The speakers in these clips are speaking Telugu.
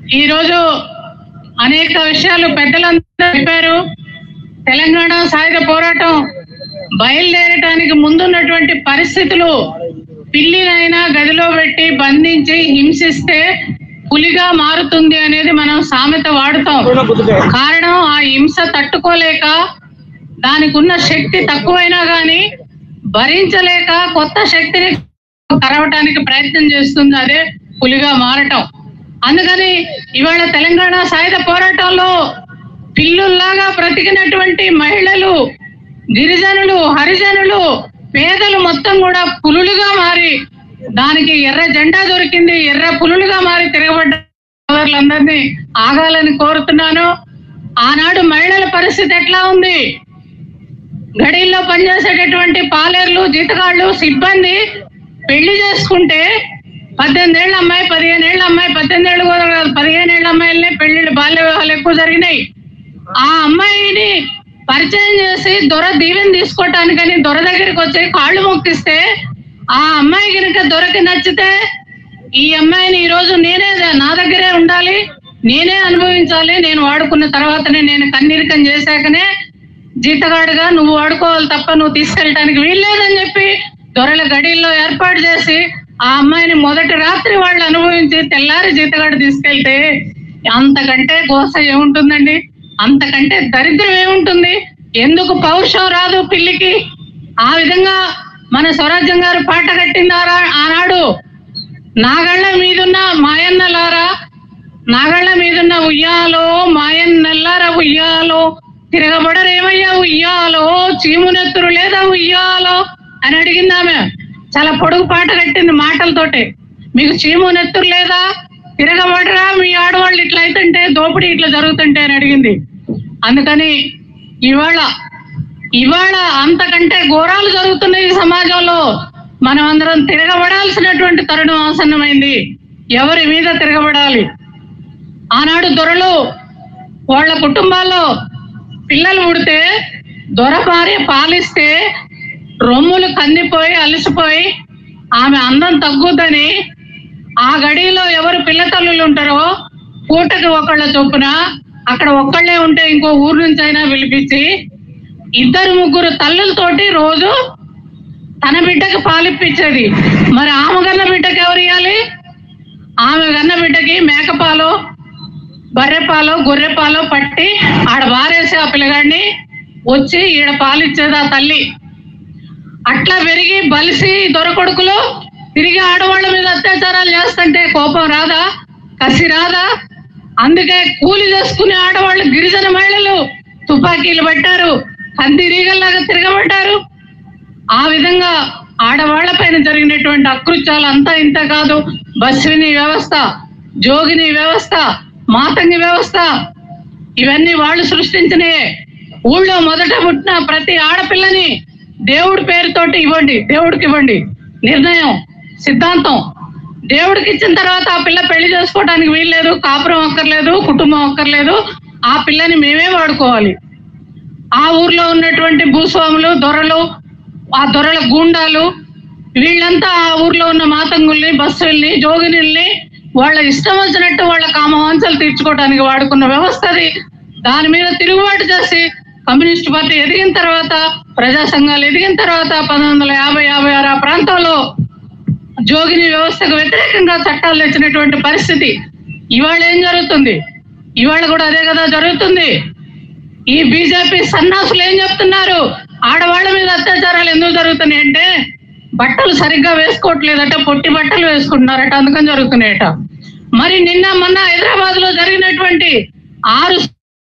ఈ రోజు అనేక విషయాలు పెద్దలందరూ చెప్పారు తెలంగాణ సాయుధ పోరాటం బయలుదేరటానికి ముందున్నటువంటి పరిస్థితులు పిల్లినైనా గదిలో పెట్టి బంధించి హింసిస్తే పులిగా మారుతుంది అనేది మనం సామెత వాడుతాం కారణం ఆ హింస తట్టుకోలేక దానికి ఉన్న శక్తి తక్కువైనా గాని భరించలేక కొత్త శక్తిని కరవటానికి ప్రయత్నం చేస్తుంది అదే పులిగా మారటం అందుకని ఇవాళ తెలంగాణ సాయుధ పోరాటంలో పిల్లుల్లాగా బ్రతికినటువంటి మహిళలు గిరిజనులు హరిజనులు పేదలు మొత్తం కూడా పులులుగా మారి దానికి ఎర్ర జెండా దొరికింది ఎర్ర పులులుగా మారి తిరగబడ్డ సోదరులందరినీ ఆగాలని కోరుతున్నాను ఆనాడు మహిళల పరిస్థితి ఎట్లా ఉంది గడిల్లో పనిచేసేటటువంటి పాలేర్లు జీతగాళ్ళు సిబ్బంది పెళ్లి చేసుకుంటే పద్దెనిమిది ఏళ్ళ అమ్మాయి పదిహేను ఏళ్ళ అమ్మాయి పద్దెనిమిది ఏళ్ళు కూడా కాదు పదిహేను ఏళ్ళ అమ్మాయిలనే పెళ్లిళ్ళు బాల్య వివాహాలు ఎక్కువ జరిగినాయి ఆ అమ్మాయిని పరిచయం చేసి దొర దీవెన తీసుకోవటానికని దొర దగ్గరికి వచ్చి కాళ్ళు మొక్కిస్తే ఆ అమ్మాయి కనుక దొరకి నచ్చితే ఈ అమ్మాయిని ఈ రోజు నేనే నా దగ్గరే ఉండాలి నేనే అనుభవించాలి నేను వాడుకున్న తర్వాతనే నేను కన్నీరికం చేశాకనే జీతగాడుగా నువ్వు వాడుకోవాలి తప్ప నువ్వు తీసుకెళ్ళటానికి వీల్లేదని చెప్పి దొరల గడిల్లో ఏర్పాటు చేసి ఆ అమ్మాయిని మొదటి రాత్రి వాళ్ళు అనుభవించి తెల్లారి జీతగాడు తీసుకెళ్తే అంతకంటే గోస ఏముంటుందండి అంతకంటే దరిద్రం ఏముంటుంది ఎందుకు పౌరుషం రాదు పిల్లికి ఆ విధంగా మన స్వరాజ్యం గారు పాట కట్టిందారా ఆనాడు నాగళ్ళ మీదున్న మాయన్నలారా నాగళ్ళ మీదున్న ఉయ్యాలో మాయన్నల్లారా ఉయ్యాలో తిరగబడరేమయ్యా ఉయ్యాలో చీమునెత్తురు లేదా ఉయ్యాలో అని అడిగింది ఆమె చాలా పొడుగు పాట కట్టింది మాటలతోటే మీకు చీమునెత్తురు లేదా తిరగబడరా మీ ఆడవాళ్ళు ఇట్లా అవుతుంటే దోపిడీ ఇట్లా జరుగుతుంటే అని అడిగింది అందుకని ఇవాళ ఇవాళ అంతకంటే ఘోరాలు జరుగుతున్నాయి ఈ సమాజంలో మనం అందరం తిరగబడాల్సినటువంటి తరుణం ఆసన్నమైంది ఎవరి మీద తిరగబడాలి ఆనాడు దొరలు వాళ్ళ కుటుంబాల్లో పిల్లలు పుడితే దొర భార్య పాలిస్తే రొమ్ములు కందిపోయి అలసిపోయి ఆమె అందం తగ్గుద్దని ఆ గడిలో ఎవరు పిల్ల తల్లులు ఉంటారో పూటకి ఒకళ్ళ చొప్పున అక్కడ ఒక్కళ్ళే ఉంటే ఇంకో ఊరు నుంచి అయినా పిలిపించి ఇద్దరు ముగ్గురు తల్లులతోటి రోజు తన బిడ్డకి పాలిప్పించేది మరి ఆమె కన్న బిడ్డకి ఎవరు ఇవ్వాలి ఆమె కన్న బిడ్డకి మేకపాలు బర్రెపాలు గొర్రెపాలు పట్టి ఆడ బారేసి ఆ పిల్లగాడిని వచ్చి ఈడ పాలిచ్చేది ఆ తల్లి అట్లా పెరిగి బలిసి దొరకొడుకులు తిరిగి ఆడవాళ్ళ మీద అత్యాచారాలు చేస్తుంటే కోపం రాదా కసి రాదా అందుకే కూలి చేసుకునే ఆడవాళ్ళు గిరిజన మహిళలు తుపాకీలు పట్టారు కందిరీగల్లాగా తిరగబడ్డారు ఆ విధంగా ఆడవాళ్ల పైన జరిగినటువంటి అకృత్యాలు అంతా ఇంత కాదు బస్విని వ్యవస్థ జోగిని వ్యవస్థ మాతంగి వ్యవస్థ ఇవన్నీ వాళ్ళు సృష్టించినయే ఊళ్ళో మొదట పుట్టిన ప్రతి ఆడపిల్లని దేవుడి పేరుతోటి ఇవ్వండి దేవుడికి ఇవ్వండి నిర్ణయం సిద్ధాంతం దేవుడికి ఇచ్చిన తర్వాత ఆ పిల్ల పెళ్లి చేసుకోవడానికి వీల్లేదు కాపురం అక్కర్లేదు కుటుంబం అక్కర్లేదు ఆ పిల్లని మేమే వాడుకోవాలి ఆ ఊర్లో ఉన్నటువంటి భూస్వాములు దొరలు ఆ దొరల గూండాలు వీళ్ళంతా ఆ ఊర్లో ఉన్న మాతంగుల్ని బస్సుల్ని జోగినిల్ని వాళ్ళ ఇష్టం వచ్చినట్టు వాళ్ళ కామవాంఛలు తీర్చుకోవడానికి వాడుకున్న వ్యవస్థ అది దాని మీద తిరుగుబాటు చేసి కమ్యూనిస్ట్ పార్టీ ఎదిగిన తర్వాత ప్రజా సంఘాలు ఎదిగిన తర్వాత పంతొమ్మిది వందల యాభై యాభై ఆరు ఆ ప్రాంతంలో జోగిని వ్యవస్థకు వ్యతిరేకంగా చట్టాలు తెచ్చినటువంటి పరిస్థితి ఇవాళ ఏం జరుగుతుంది ఇవాళ కూడా అదే కదా జరుగుతుంది ఈ బీజేపీ సన్నాసులు ఏం చెప్తున్నారు ఆడవాళ్ళ మీద అత్యాచారాలు ఎందుకు జరుగుతున్నాయి అంటే బట్టలు సరిగ్గా వేసుకోవట్లేదట పొట్టి బట్టలు వేసుకుంటున్నారట అందుకని జరుగుతున్నాయట మరి నిన్న మొన్న హైదరాబాద్ లో జరిగినటువంటి ఆరు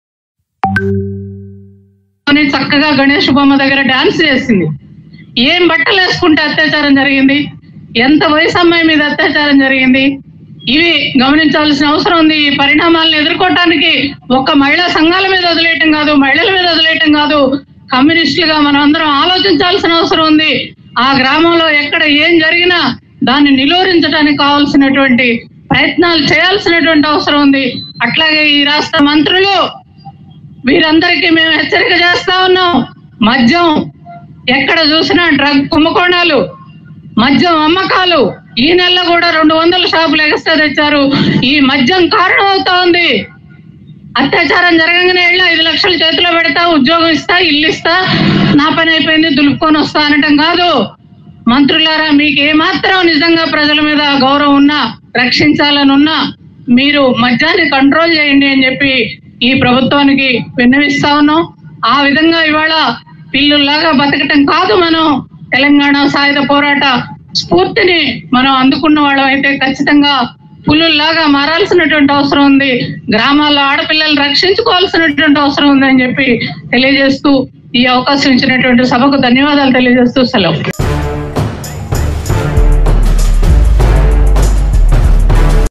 అని చక్కగా గణేష్ బొమ్మ దగ్గర డాన్స్ చేసింది ఏం బట్టలు వేసుకుంటే అత్యాచారం జరిగింది ఎంత వయసు అమ్మాయి మీద అత్యాచారం జరిగింది ఇవి గమనించాల్సిన అవసరం ఉంది ఈ పరిణామాలను ఎదుర్కోవటానికి ఒక్క మహిళా సంఘాల మీద వదిలేయటం కాదు మహిళల మీద వదిలేయటం కాదు కమ్యూనిస్టులుగా మనం అందరం ఆలోచించాల్సిన అవసరం ఉంది ఆ గ్రామంలో ఎక్కడ ఏం జరిగినా దాన్ని నిలువరించడానికి కావాల్సినటువంటి ప్రయత్నాలు చేయాల్సినటువంటి అవసరం ఉంది అట్లాగే ఈ రాష్ట్ర మంత్రులు వీరందరికీ మేము హెచ్చరిక చేస్తా ఉన్నాం మద్యం ఎక్కడ చూసినా డ్రగ్ కుంభకోణాలు మద్యం అమ్మకాలు ఈ నెలలో కూడా రెండు వందల షాపులు ఎక్స్ట్రా తెచ్చారు ఈ మద్యం కారణం అవుతా ఉంది అత్యాచారం జరగగానే వెళ్ళి ఐదు లక్షలు చేతిలో పెడతా ఉద్యోగం ఇస్తా ఇల్లు ఇస్తా నా పని అయిపోయింది దులుపుకొని వస్తా అనటం కాదు మంత్రులారా మీకు ఏమాత్రం నిజంగా ప్రజల మీద గౌరవం ఉన్నా రక్షించాలని ఉన్నా మీరు మద్యాన్ని కంట్రోల్ చేయండి అని చెప్పి ఈ ప్రభుత్వానికి విన్నవిస్తా ఉన్నాం ఆ విధంగా ఇవాళ పిల్లుల్లాగా బతకటం కాదు మనం తెలంగాణ సాయుధ పోరాట స్ఫూర్తిని మనం అందుకున్న వాళ్ళం అయితే ఖచ్చితంగా పులుల్లాగా మారాల్సినటువంటి అవసరం ఉంది గ్రామాల్లో ఆడపిల్లలు రక్షించుకోవాల్సినటువంటి అవసరం ఉంది అని చెప్పి తెలియజేస్తూ ఈ అవకాశం ఇచ్చినటువంటి సభకు ధన్యవాదాలు తెలియజేస్తూ సెలవు